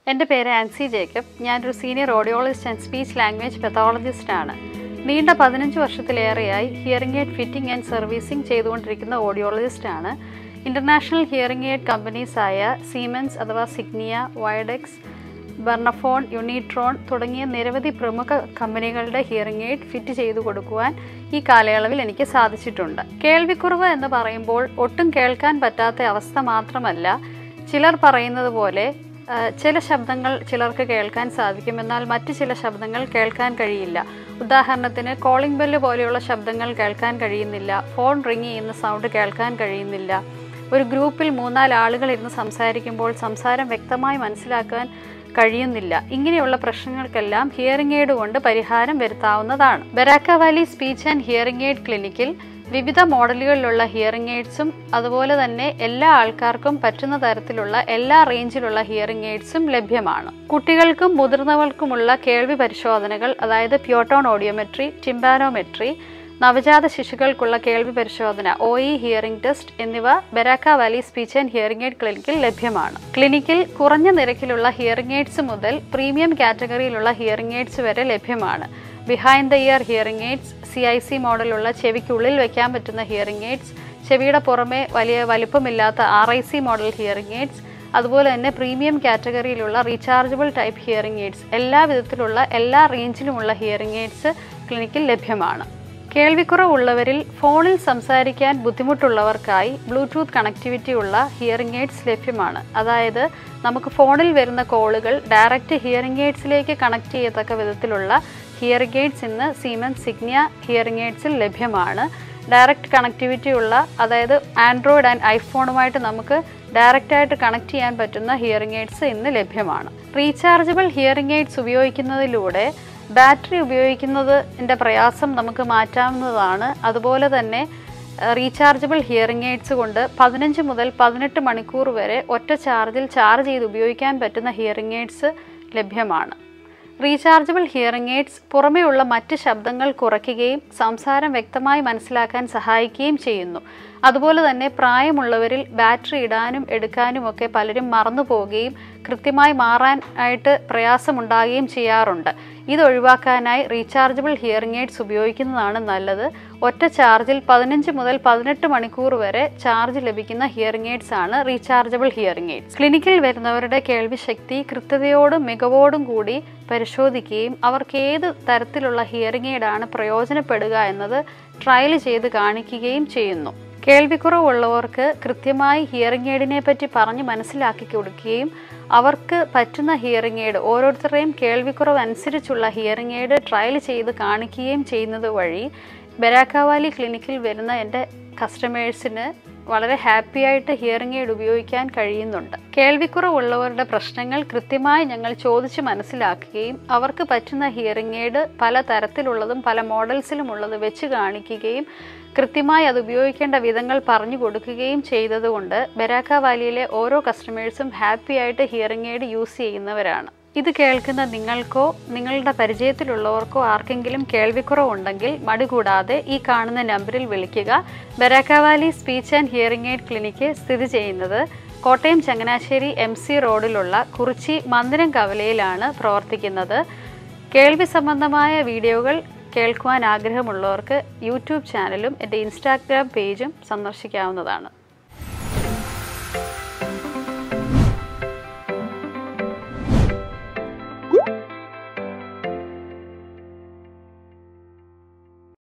എൻ്റെ പേര് ആൻസി ജേക്കബ് ഞാനൊരു senior audiologist and speech language pathologist ആണ് നീണ്ട പതിനഞ്ച് വർഷത്തിലേറെയായി hearing aid fitting and servicing ചെയ്തുകൊണ്ടിരിക്കുന്ന ഓഡിയോളജിസ്റ്റ് ആണ് ഇൻ്റർനാഷണൽ ഹിയറിംഗ് എയ്ഡ് കമ്പനീസായ സീമെൻസ് അഥവാ സിഗ്നിയ വയഡെക്സ് ബർണഫോൺ യുണിട്രോൺ തുടങ്ങിയ നിരവധി പ്രമുഖ കമ്പനികളുടെ ഹിയറിംഗ് എയ്ഡ് ഫിറ്റ് ചെയ്തു കൊടുക്കുവാൻ ഈ കാലയളവിൽ എനിക്ക് സാധിച്ചിട്ടുണ്ട് കേൾവിക്കുറവ് എന്ന് പറയുമ്പോൾ ഒട്ടും കേൾക്കാൻ പറ്റാത്ത അവസ്ഥ മാത്രമല്ല ചിലർ പറയുന്നത് പോലെ ആ, ചില ശബ്ദങ്ങൾ ചിലർക്ക് കേൾക്കാൻ സാധിക്കും എന്നാൽ മറ്റ് ചില ശബ്ദങ്ങൾ കേൾക്കാൻ കഴിയില്ല ഉദാഹരണത്തിന് കോളിംഗ് ബെല്ല് പോലെയുള്ള ശബ്ദങ്ങൾ കേൾക്കാൻ കഴിയുന്നില്ല ഫോൺ റിങ് ചെയ്യുന്ന സൗണ്ട് കേൾക്കാൻ കഴിയുന്നില്ല ഒരു ഗ്രൂപ്പിൽ മൂന്നാല് ആളുകൾ ഇരുന്ന് സംസാരിക്കുമ്പോൾ സംസാരം വ്യക്തമായി മനസ്സിലാക്കാൻ കഴിയുന്നില്ല ഇങ്ങനെയുള്ള പ്രശ്നങ്ങൾക്കെല്ലാം ഹിയറിംഗ് എയ്ഡ് കൊണ്ട് പരിഹാരം വരുത്താവുന്നതാണ് Baraka Valley speech and hearing aid ക്ലിനിക്കിൽ വിവിധ മോഡലുകളിലുള്ള ഹിയറിംഗ് എയ്ഡ്സും അതുപോലെ തന്നെ എല്ലാ ആൾക്കാർക്കും പറ്റുന്ന തരത്തിലുള്ള എല്ലാ റേഞ്ചിലുള്ള ഹിയറിംഗ് എയ്ഡ്സും ലഭ്യമാണ് കുട്ടികൾക്കും മുതിർന്നവർക്കുമുള്ള കേൾവി പരിശോധനകൾ അതായത് പ്യോട്ടോൺ ഓഡിയോമെട്രി ടിംബാനോമെട്രി നവജാത ശിശുക്കൾക്കുള്ള കേൾവി പരിശോധന ഒ ഇ ഹിയറിംഗ് ടെസ്റ്റ് എന്നിവ Baraka Valley speech and hearing aid ക്ലിനിക്കിൽ ലഭ്യമാണ് ക്ലിനിക്കിൽ കുറഞ്ഞ നിരക്കിലുള്ള ഹിയറിംഗ് എയ്ഡ്സ് മുതൽ പ്രീമിയം കാറ്റഗറിയിലുള്ള ഹിയറിംഗ് എയ്ഡ്സ് വരെ ലഭ്യമാണ് behind the ear hearing aids C I C മോഡലുള്ള ചെവിക്കുള്ളിൽ വെക്കാൻ പറ്റുന്ന ഹിയറിംഗ് എയ്ഡ്സ് ചെവിയുടെ പുറമെ വലിയ വലിപ്പമില്ലാത്ത R I C model hearing aids അതുപോലെ തന്നെ പ്രീമിയം കാറ്റഗറിയിലുള്ള റീചാർജബിൾ ടൈപ്പ് ഹിയറിംഗ് എയ്ഡ്സ് എല്ലാ വിധത്തിലുള്ള എല്ലാ റേഞ്ചിലുമുള്ള ഹിയറിംഗ് എയ്ഡ്സ് ക്ലിനിക്കിൽ ലഭ്യമാണ് കേൾവിക്കുറവുള്ളവരിൽ ഫോണിൽ സംസാരിക്കാൻ ബുദ്ധിമുട്ടുള്ളവർക്കായി ബ്ലൂടൂത്ത് കണക്ടിവിറ്റി ഉള്ള ഹിയറിംഗ് എയ്ഡ്സ് ലഭ്യമാണ് അതായത് നമുക്ക് ഫോണിൽ വരുന്ന കോളുകൾ ഡയറക്റ്റ് ഹിയറിംഗ് എയ്ഡ്സിലേക്ക് കണക്ട് ചെയ്യത്തക്ക വിധത്തിലുള്ള ഹിയറിംഗ് എയ്ഡ്സ് ഇന്ന് സീമൻ സിഗ്നിയ ഹിയറിംഗ് എയ്ഡ്സിൽ ലഭ്യമാണ് ഡയറക്റ്റ് കണക്ടിവിറ്റി ഉള്ള അതായത് ആൻഡ്രോയിഡ് ആൻഡ് ഐഫോണുമായിട്ട് നമുക്ക് ഡയറക്റ്റായിട്ട് കണക്ട് ചെയ്യാൻ പറ്റുന്ന ഹിയറിംഗ് എയ്ഡ്സ് ഇന്ന് ലഭ്യമാണ് റീചാർജബിൾ ഹിയറിംഗ് എയ്ഡ്സ് ഉപയോഗിക്കുന്നതിലൂടെ ബാറ്ററി ഉപയോഗിക്കുന്നതിൻ്റെ പ്രയാസം നമുക്ക് മാറ്റാവുന്നതാണ് അതുപോലെ തന്നെ റീചാർജബിൾ ഹിയറിംഗ് എയ്ഡ്സ് കൊണ്ട് പതിനഞ്ച് മുതൽ പതിനെട്ട് മണിക്കൂർ വരെ ഒറ്റ ചാർജിൽ ചാർജ് ചെയ്ത് ഉപയോഗിക്കാൻ പറ്റുന്ന ഹിയറിംഗ് എയ്ഡ്സ് ലഭ്യമാണ് റീചാർജബിൾ ഹിയറിംഗ് എയ്ഡ്സ് പുറമെയുള്ള മറ്റ് ശബ്ദങ്ങൾ കുറയ്ക്കുകയും സംസാരം വ്യക്തമായി മനസ്സിലാക്കാൻ സഹായിക്കുകയും ചെയ്യുന്നു അതുപോലെ തന്നെ പ്രായമുള്ളവരിൽ ബാറ്ററി ഇടാനും എടുക്കാനും ഒക്കെ പലരും മറന്നു പോവുകയും കൃത്യമായി മാറാൻ ആയിട്ട് പ്രയാസമുണ്ടാകുകയും ചെയ്യാറുണ്ട് ഇത് ഒഴിവാക്കാനായി റീചാർജബിൾ ഹിയറിംഗ് എയ്ഡ്സ് ഉപയോഗിക്കുന്നതാണ് നല്ലത് ഒറ്റ ചാർജിൽ പതിനഞ്ച് മുതൽ പതിനെട്ട് മണിക്കൂർ വരെ ചാർജ് ലഭിക്കുന്ന ഹിയറിംഗ് എയ്ഡ്സ് ആണ് റീചാർജബിൾ ഹിയറിംഗ് എയ്ഡ്സ് ക്ലിനിക്കിൽ വരുന്നവരുടെ കേൾവിശക്തി കൃത്യതയോടും മികവോടും കൂടി പരിശോധിക്കുകയും അവർക്ക് ഏത് തരത്തിലുള്ള ഹിയറിംഗ് എയ്ഡാണ് പ്രയോജനപ്പെടുക എന്നത് ട്രയൽ ചെയ്ത് കാണിക്കുകയും ചെയ്യുന്നു കേൾവിക്കുറവുള്ളവർക്ക് കൃത്യമായി ഹിയറിംഗ് എയ്ഡിനെ പറ്റി പറഞ്ഞ് മനസ്സിലാക്കി കൊടുക്കുകയും അവർക്ക് പറ്റുന്ന ഹിയറിംഗ് എയ്ഡ് ഓരോരുത്തരുടെയും കേൾവിക്കുറവ് അനുസരിച്ചുള്ള ഹിയറിംഗ് എയ്ഡ് ട്രയൽ ചെയ്ത് കാണിക്കുകയും ചെയ്യുന്നത് വഴി ബരാക്കാവാലി ക്ലിനിക്കിൽ വരുന്ന എൻ്റെ കസ്റ്റമേഴ്സിന് വളരെ ഹാപ്പി ആയിട്ട് ഹിയറിംഗ് എയ്ഡ് ഉപയോഗിക്കാൻ കഴിയുന്നുണ്ട് കേൾവിക്കുറവുള്ളവരുടെ പ്രശ്നങ്ങൾ കൃത്യമായി ഞങ്ങൾ ചോദിച്ച് മനസ്സിലാക്കുകയും അവർക്ക് പറ്റുന്ന ഹിയറിംഗ് എയ്ഡ് പല തരത്തിലുള്ളതും പല മോഡൽസിലുമുള്ളത് വെച്ച് കാണിക്കുകയും കൃത്യമായി അത് ഉപയോഗിക്കേണ്ട വിധങ്ങൾ പറഞ്ഞു കൊടുക്കുകയും ചെയ്തതുകൊണ്ട് ബരാക്ക വാലിയിലെ ഓരോ കസ്റ്റമേഴ്സും ഹാപ്പി ആയിട്ട് ഹിയറിംഗ് എയ്ഡ് യൂസ് ചെയ്യുന്നവരാണ് ഇത് കേൾക്കുന്ന നിങ്ങൾക്കോ നിങ്ങളുടെ പരിചയത്തിലുള്ളവർക്കോ ആർക്കെങ്കിലും കേൾവിക്കുറവുണ്ടെങ്കിൽ മടി കൂടാതെ ഈ കാണുന്ന നമ്പറിൽ വിളിക്കുക Baraka Valley speech and hearing aid clinic സ്ഥിതി ചെയ്യുന്നത് കോട്ടയം ചങ്ങനാശ്ശേരി എം സി റോഡിലുള്ള കുറിച്ചി മന്ദിരം കവലയിലാണ് പ്രവർത്തിക്കുന്നത് കേൾവി സംബന്ധമായ വീഡിയോകൾ കേൾക്കുവാൻ ആഗ്രഹമുള്ളവർക്ക് യൂട്യൂബ് ചാനലും എൻ്റെ ഇൻസ്റ്റാഗ്രാം പേജും സന്ദർശിക്കാവുന്നതാണ്